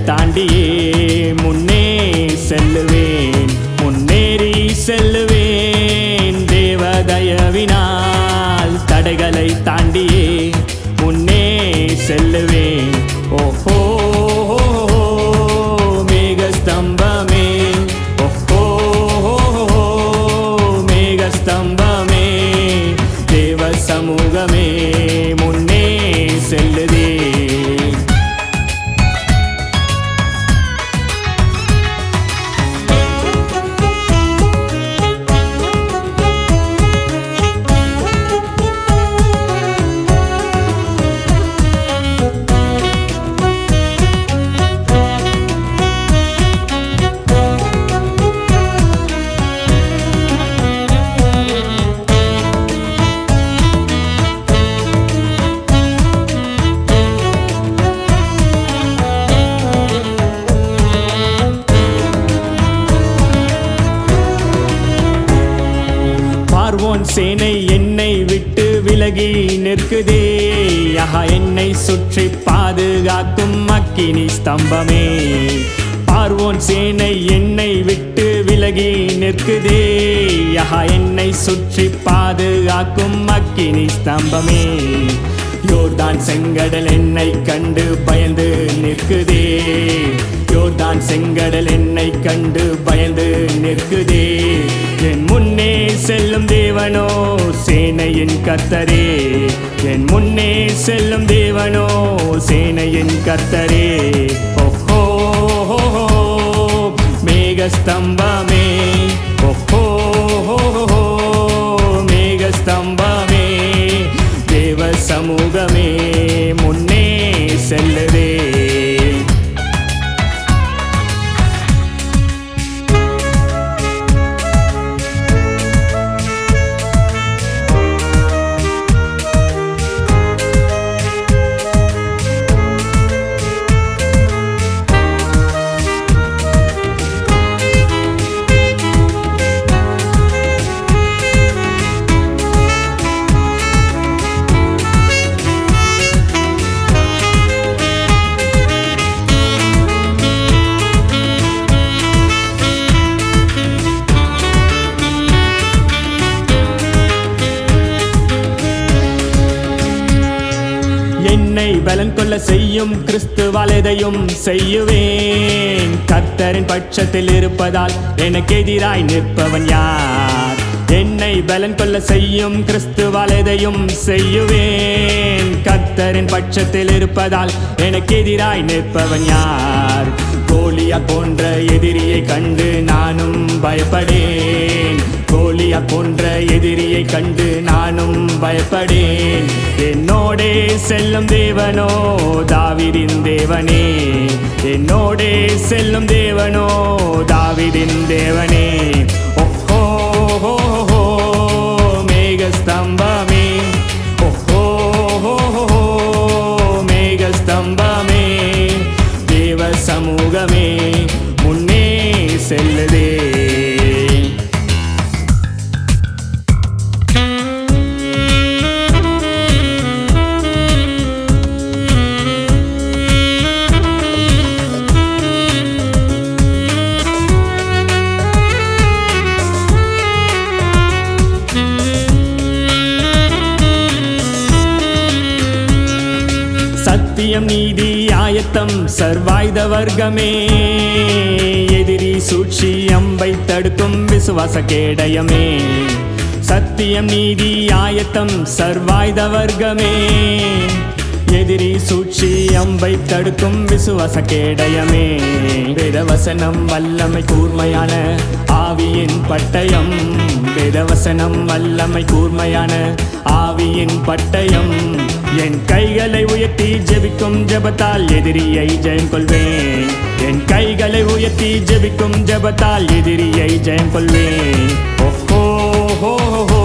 தாண்டியே முன்னே செல்லுவேன் முன்னேறி செல்லுவேன் தேவதயவினால் தடைகளை தாண்டியே முன்னே செல்லுவேன் ஓஹோ மேகஸ்தம்பமே ஓஹோ மேகஸ்தம்பமே தேவ சமூகமே முன்னே செல்லுதே பார்வோன் சேனை என்னை விட்டு விலகி நிற்குதே ஆஹா என்னை சுற்றி பாதுகாக்கும் அக்கினி ஸ்தம்பமே பார்வோன் சேனை என்னை விட்டு விலகி நிற்குதே ஆஹா என்னை சுற்றி பாதுகாக்கும் அக்கினி ஸ்தம்பமே யோர்தான் செங்கடல் என்னை கண்டு பயந்து நிற்குதே யோர்தான் செங்கடல் என்னை கண்டு பயந்து நிற்குதே என் முன்னே செல்லும் தேவனோ சேனையின் கர்த்தரே என் முன்னே செல்லும் தேவனோ சேனையின் கர்த்தரே ஓஹோ மேகஸ்தம்பமே ஓஹோ மேகஸ்தம்பமே தேவ சமூகமே முன்னே செல்லுதே என்னை பலன் கொள்ள செய்யும் கிறிஸ்துவால் எதையும் செய்யுவேன் கர்த்தரின் பட்சத்தில் இருப்பதால் எனக்கு எதிராய் நிற்பவன் யார் என்னை பலன் கொள்ள செய்யும் கிறிஸ்துவால் எதையும் செய்யுவேன் கர்த்தரின் பட்சத்தில் இருப்பதால் எனக்கு எதிராய் நிற்பவன் யார் கோலியா போன்ற எதிரியை கண்டு நானும் பயப்படேன் கோலியா போன்ற எதிரியை கண்டு நானும் பயப்படேன் என்னோடே செல்லும் தேவனோ தாவிதின் தேவனே என்னோடே செல்லும் தேவனோ தாவிதின் தேவனே ஓஹோ மேகஸ்தம்பமே ஓஹோ மேகஸ்தம்பமே தேவ சமூகமே முன்னே செல்லுதே சத்தியம் நீதி ஆயத்தம் சர்வாயுத வர்க்கமே எதிரி சூழ்ச்சி அம்பை தடுக்கும் விசுவாச கேடயமே சத்தியம் நீதி ஆயத்தம் சர்வாயுத வர்க்கமே எதிரி சூழ்ச்சி அம்பை தடுக்கும் விசுவாச கேடயமே வேதவசனம் வல்லமை கூர்மையான ஆவியின் பட்டயம் வேதவசனம் வல்லமை கூர்மையான ஆவியின் பட்டயம் என் கைகளை உயர்த்தி ஜெபிக்கும் ஜெபத்தால் எதிரியை ஜெயம் கொள்வேன் என் கைகளை உயர்த்தி ஜெபிக்கும் ஜெபத்தால் எதிரியை ஜெயம் கொள்வேன் ஓஹோ ஹோ ஹோ